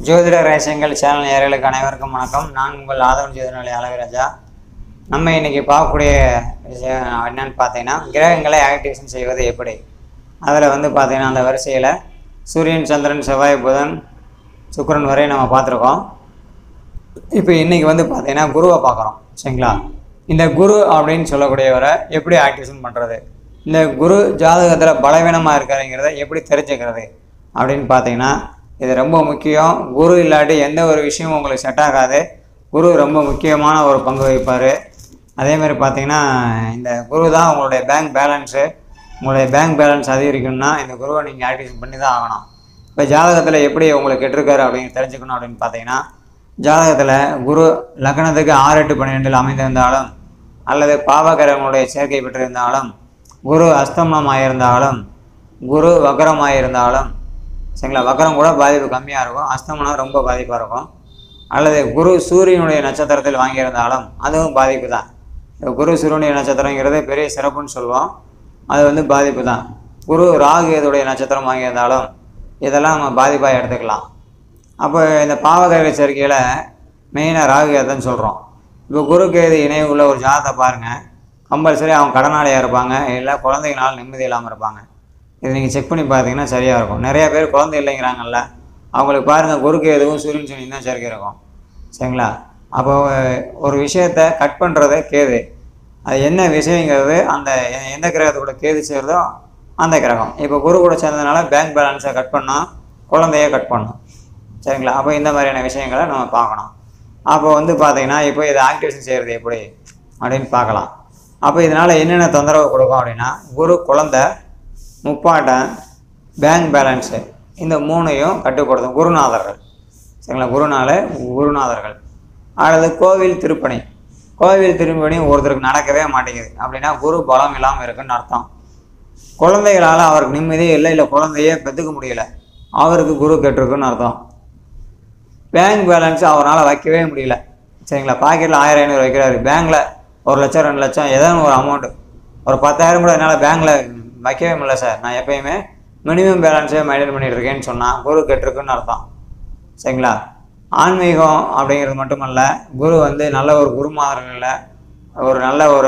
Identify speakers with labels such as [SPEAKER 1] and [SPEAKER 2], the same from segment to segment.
[SPEAKER 1] ஜோதிட ரகசியங்கள் சேனல் நேயர்களுக்கு அனைவருக்கும் வணக்கம் நான் உங்கள் ஆதவன் ஜோதிடநிலை அழகராஜா நம்ம இன்னைக்கு பார்க்கக்கூடிய விஷயம் என்னன்னு பார்த்தீங்கன்னா கிரகங்களை ஆக்டிவேஷன் செய்வது எப்படி அதில் வந்து பார்த்தீங்கன்னா அந்த வரிசையில் சூரியன் சந்திரன் செவ்வாய் புதன் சுக்கிரன் வரை நம்ம பார்த்துருக்கோம் இப்போ இன்னைக்கு வந்து பார்த்தீங்கன்னா குருவை பார்க்குறோம் சரிங்களா இந்த குரு அப்படின்னு சொல்லக்கூடியவரை எப்படி ஆக்டிவேஷன் பண்ணுறது இந்த குரு ஜாதகத்தில் பலவீனமாக இருக்கிறங்கிறத எப்படி தெரிஞ்சுக்கிறது அப்படின்னு பார்த்தீங்கன்னா இது ரொம்ப முக்கியம் குரு இல்லாட்டி எந்த ஒரு விஷயமும் உங்களுக்கு செட் ஆகாது குரு ரொம்ப முக்கியமான ஒரு பங்கு வகிப்பார் அதேமாதிரி பார்த்தீங்கன்னா இந்த குரு தான் உங்களுடைய பேங்க் பேலன்ஸு உங்களுடைய பேங்க் பேலன்ஸ் அதிகரிக்கணும்னா இந்த குருவை நீங்கள் ஆக்டிவேஷன் பண்ணி தான் ஆகணும் இப்போ ஜாதகத்தில் எப்படி உங்களுக்கு கெட்டிருக்காரு அப்படின்னு தெரிஞ்சுக்கணும் அப்படின்னு பார்த்தீங்கன்னா ஜாதகத்தில் குரு லக்னத்துக்கு ஆறு எட்டு பன்னிரெண்டில் அமைந்திருந்தாலும் அல்லது பாவகரங்களுடைய சேர்க்கை பெற்றிருந்தாலும் குரு அஸ்தமனமாயிருந்தாலும் குரு வக்கரமாயிருந்தாலும் சரிங்களா வக்கரம் கூட பாதிப்பு கம்மியாக இருக்கும் அஸ்தமனம் ரொம்ப பாதிப்பாக இருக்கும் அல்லது குரு சூரியனுடைய நட்சத்திரத்தில் வாங்கியிருந்தாலும் அதுவும் பாதிப்பு தான் இப்ப குரு சூரியனுடைய நட்சத்திரங்கிறது பெரிய சிறப்புன்னு சொல்லுவோம் அது வந்து பாதிப்பு தான் குரு ராகு எதுடைய நட்சத்திரம் வாங்கியிருந்தாலும் இதெல்லாம் நம்ம பாதிப்பாக எடுத்துக்கலாம் அப்போ இந்த பாவகிரக சேர்க்கையில் மெயினாக ராகு எதுன்னு சொல்கிறோம் இப்போ குரு கேது இணைவு உள்ள ஒரு ஜாதத்தை பாருங்கள் கம்பல்சரி அவங்க கடனாளியாக இருப்பாங்க இல்லை குழந்தைங்களால நிம்மதி இல்லாமல் இருப்பாங்க இது நீங்கள் செக் பண்ணி பார்த்தீங்கன்னா சரியாக இருக்கும் நிறைய பேர் குழந்தை இல்லைங்கிறாங்கல்ல அவங்களுக்கு பாருங்கள் குருக்கு எதுவும் சூரியன் சனி தான் சேர்க்கை இருக்கும் சரிங்களா அப்போ ஒரு விஷயத்தை கட் பண்ணுறது கேது அது என்ன விஷயங்கிறது அந்த எ- எந்த கிரகத்தோட கேது சேருதோ அந்த கிரகம் இப்போ குரு கூட சேர்ந்ததுனால பேங்க் பேலன்ஸை கட் பண்ணால் குழந்தைய கட் பண்ணும் சரிங்களா அப்போ இந்த மாதிரியான விஷயங்களை நம்ம பார்க்கணும் அப்போ வந்து பார்த்தீங்கன்னா இப்போ இதை ஆக்டிவேஷன் செய்கிறது எப்படி அப்படின்னு பார்க்கலாம் அப்போ இதனால் என்னென்ன தொந்தரவு கொடுக்கும் அப்படின்னா குரு குழந்தை முப்பாட்டன் பேங்க் பேலன்ஸு இந்த மூணையும் கட்டுப்படுத்தும் குருநாதர்கள் சரிங்களா குருநாள குருநாதர்கள் அல்லது கோவில் திருப்பணி கோவில் திருப்பணி ஒருத்தருக்கு நடக்கவே மாட்டேங்குது அப்படின்னா குரு பலம் இல்லாமல் இருக்குன்னு அர்த்தம் குழந்தைகளால் அவருக்கு நிம்மதியே இல்லை இல்லை குழந்தையே பெற்றுக்க முடியல அவருக்கு குரு கெட்டிருக்குன்னு அர்த்தம் பேங்க் பேலன்ஸ் அவரால் வைக்கவே முடியல சரிங்களா பாக்கெட்டில் ஆயிரம் ஐநூறு வைக்கிறாரு பேங்க்கில் ஒரு லட்சம் ரெண்டு லட்சம் ஏதாவது ஒரு அமௌண்ட்டு ஒரு பத்தாயிரம் கூட என்னால் பேங்க்கில் வைக்கவே முடியல சார் நான் எப்பயுமே மினிமம் பேலன்ஸே மெயின்டைன் பண்ணிட்டு இருக்கேன்னு சொன்னால் குரு கெட்டிருக்குன்னு அர்த்தம் சரிங்களா ஆன்மீகம் அப்படிங்கிறது மட்டுமல்ல குரு வந்து நல்ல ஒரு குருமாதர்களில் ஒரு நல்ல ஒரு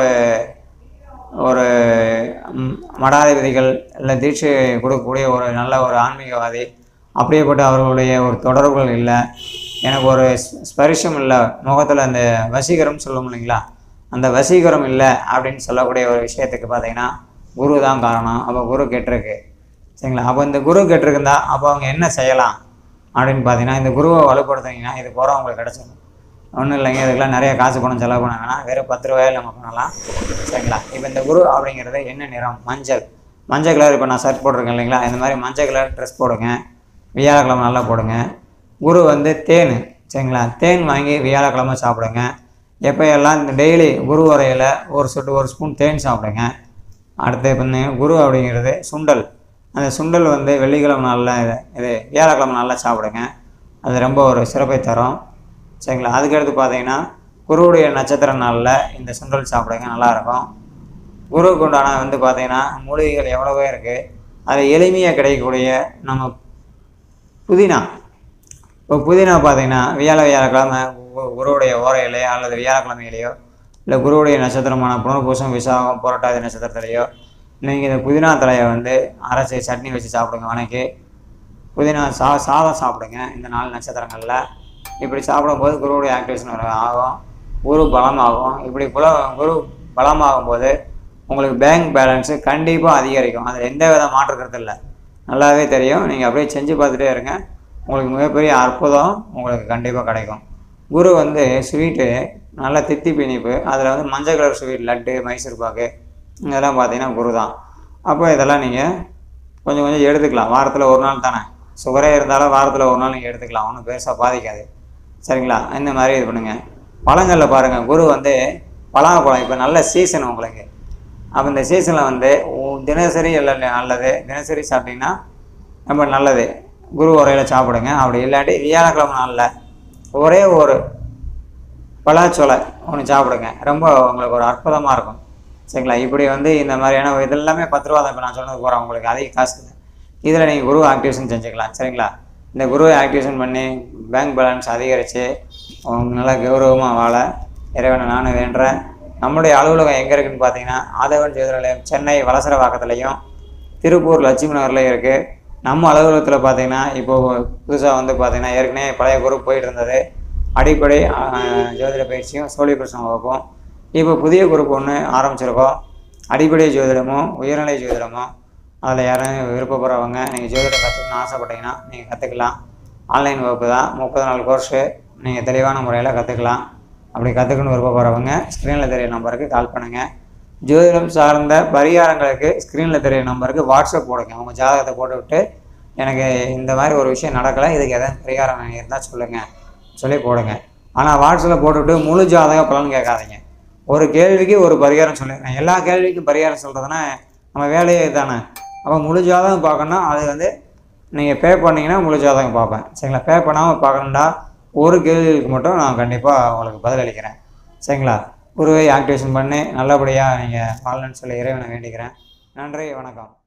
[SPEAKER 1] ஒரு ம், மடாதிபதிகள் இல்லை தீட்சை கொடுக்கக்கூடிய ஒரு நல்ல ஒரு ஆன்மீகவாதி அப்படியேப்பட்ட அவர்களுடைய ஒரு தொடர்புகள் இல்லை எனக்கு ஒரு ஸ்- ஸ்பரிசம் இல்லை முகத்தில் அந்த வசீகரம் சொல்லுவோம் இல்லைங்களா அந்த வசீகரம் இல்லை அப்படின்னு சொல்லக்கூடிய ஒரு விஷயத்துக்கு பார்த்தீங்கன்னா குரு தான் காரணம் அப்போ குரு கெட்டிருக்கு சரிங்களா அப்போ இந்த குரு கெட்டிருக்குந்தா அப்போ அவங்க என்ன செய்யலாம் அப்படின்னு பார்த்தீங்கன்னா இந்த குருவை வலுப்படுத்துனீங்கன்னா இது போகிற உங்களுக்கு கிடச்சிடும் ஒன்றும் இல்லைங்க இதுக்கெல்லாம் நிறைய காசு பணம் செலவு பண்ண வேணாம் வெறும் பத்து ரூபாயில் நம்ம பண்ணலாம் சரிங்களா இப்போ இந்த குரு அப்படிங்கிறது என்ன நிறம் மஞ்சள் மஞ்சள் கலர் இப்போ நான் ஷர்ட் போட்டிருக்கேன் இல்லைங்களா இந்த மாதிரி மஞ்சள் கலர் ட்ரெஸ் போடுங்க வியாழக்கிழமை நல்லா போடுங்க குரு வந்து தேன் சரிங்களா தேன் வாங்கி வியாழக்கிழமை சாப்பிடுங்க எப்போ எல்லாம் இந்த டெய்லி குரு வரையில் ஒரு சொட்டு ஒரு ஸ்பூன் தேன் சாப்பிடுங்க அடுத்து வந்து குரு அப்படிங்கிறது சுண்டல் அந்த சுண்டல் வந்து வெள்ளிக்கிழமை நாளில் இது இது வியாழக்கிழமை நாளில் சாப்பிடுங்க அது ரொம்ப ஒரு சிறப்பை தரும் சரிங்களா அதுக்கடுத்து பார்த்தீங்கன்னா குருவுடைய நட்சத்திர நாளில் இந்த சுண்டல் சாப்பிடுங்க நல்லாயிருக்கும் குருவுக்கு உண்டான வந்து பார்த்தீங்கன்னா மூலிகைகள் எவ்வளவோ இருக்குது அது எளிமையாக கிடைக்கக்கூடிய நம்ம புதினா இப்போ புதினா பார்த்தீங்கன்னா வியாழ வியாழக்கிழமை கு- குருவுடைய ஓரையிலையோ அல்லது வியாழக்கிழமையிலையோ இல்லை குருவுடைய நட்சத்திரமான புனர்பூசம் விசாகம் புரட்டாதி நட்சத்திரத்திலையோ நீங்கள் இந்த புதினா தலையை வந்து அரைச்சி சட்னி வச்சு சாப்பிடுங்க வணக்கி புதினா சா சாதம் சாப்பிடுங்க இந்த நாலு நட்சத்திரங்களில் இப்படி சாப்பிடும்போது குருவுடைய ஆக்டிவேஷன் ஆகும் குரு பலமாகும் இப்படி குல குரு பலமாகும் போது உங்களுக்கு பேங்க் பேலன்ஸு கண்டிப்பாக அதிகரிக்கும் அதில் எந்த வித மாற்று கருத்து இல்லை நல்லாவே தெரியும் நீங்கள் அப்படியே செஞ்சு பார்த்துட்டே இருங்க உங்களுக்கு மிகப்பெரிய அற்புதம் உங்களுக்கு கண்டிப்பாக கிடைக்கும் குரு வந்து ஸ்வீட்டு நல்ல தித்தி இனிப்பு அதில் வந்து மஞ்சள் கலர் ஸ்வீட் லட்டு மைசூர் பாக்கு இதெல்லாம் பார்த்தீங்கன்னா குரு தான் அப்போ இதெல்லாம் நீங்கள் கொஞ்சம் கொஞ்சம் எடுத்துக்கலாம் வாரத்தில் ஒரு நாள் தானே சுகரே இருந்தாலும் வாரத்தில் ஒரு நாள் நீங்கள் எடுத்துக்கலாம் ஒன்றும் பெருசாக பாதிக்காது சரிங்களா இந்த மாதிரி இது பண்ணுங்கள் பழங்களில் பாருங்கள் குரு வந்து பலாப்பழம் இப்போ நல்ல சீசன் உங்களுக்கு அப்போ இந்த சீசனில் வந்து உ- தினசரி இல்லை நல்லது தினசரி சாப்பிட்டீங்கன்னா ரொம்ப நல்லது குரு உரையில் சாப்பிடுங்க அப்படி இல்லாட்டி வியாழக்கிழமை நாளில் ஒரே ஒரு பலாச்சோலை ஒன்று சாப்பிடுங்க ரொம்ப உங்களுக்கு ஒரு அற்புதமாக இருக்கும் சரிங்களா இப்படி வந்து இந்த மாதிரியான இது எல்லாமே பத்து ரூபா தான் இப்போ நான் சொன்னது போகிறேன் உங்களுக்கு அதிக காசு இல்லை இதில் நீங்கள் குரு ஆக்டிவேஷன் செஞ்சுக்கலாம் சரிங்களா இந்த குருவை ஆக்டிவேஷன் பண்ணி பேங்க் பேலன்ஸ் அதிகரித்து அவங்க நல்லா கௌரவமாக வாழ இறைவனை நானும் வேண்டுறேன் நம்முடைய அலுவலகம் எங்கே இருக்குன்னு பார்த்தீங்கன்னா ஆதவன் ஜோதிடாலயம் சென்னை வலசரவாக்கத்துலேயும் திருப்பூர் லட்சுமி நகர்லேயும் இருக்குது நம்ம அலுவலகத்தில் பார்த்தீங்கன்னா இப்போது புதுசாக வந்து பார்த்தீங்கன்னா ஏற்கனவே பழைய குரூப் போயிட்டு இருந்தது அடிப்படை ஆஹ், ஜோதிட பயிற்சியும் சோழி பிரச்சனை வகுப்பும் இப்போ புதிய குரூப் ஒன்று ஆரம்பிச்சிருக்கோம் அடிப்படை ஜோதிடமும் உயர்நிலை ஜோதிடமும் அதில் யாரும் விருப்பப்படுறவங்க நீங்கள் ஜோதிடம் கற்றுக்கணும்னு ஆசைப்பட்டீங்கன்னா நீங்கள் கற்றுக்கலாம் ஆன்லைன் வகுப்பு தான் முப்பது நாள் கோர்ஸு நீங்கள் தெளிவான முறையில் கற்றுக்கலாம் அப்படி கற்றுக்கணும் விருப்பப்படுறவங்க ஸ்க்ரீனில் தெரிய நம்பருக்கு கால் பண்ணுங்கள் ஜோதிடம் சார்ந்த பரிகாரங்களுக்கு ஸ்க்ரீனில் தெரிய நம்பருக்கு வாட்ஸ்அப் போடுங்க உங்கள் ஜாதகத்தை போட்டு விட்டு எனக்கு இந்த மாதிரி ஒரு விஷயம் நடக்கலை இதுக்கு எதாவது பரிகாரம் இருந்தால் சொல்லுங்கள் சொல்லி போடுங்க ஆனால் வாட்ஸ்அப்பில் போட்டுவிட்டு முழு ஜாதக பலன் கேட்காதீங்க ஒரு கேள்விக்கு ஒரு பரிகாரம் சொல்லுங்க எல்லா கேள்விக்கும் பரிகாரம் சொல்கிறதுனா நம்ம வேலையே தானே அப்போ முழு ஜாதகம் பார்க்கணுன்னா அது வந்து நீங்கள் பே பண்ணீங்கன்னா முழு ஜாதகம் பார்ப்பேன் சரிங்களா பே பண்ணாமல் பார்க்கணுண்டா ஒரு கேள்விக்கு மட்டும் நான் கண்டிப்பாக உங்களுக்கு பதிலளிக்கிறேன் சரிங்களா குருவை ஆக்டிவேஷன் பண்ணி நல்லபடியாக நீங்கள் வாழணும்னு சொல்லி இறைவனை வேண்டிக்கிறேன் நன்றி வணக்கம்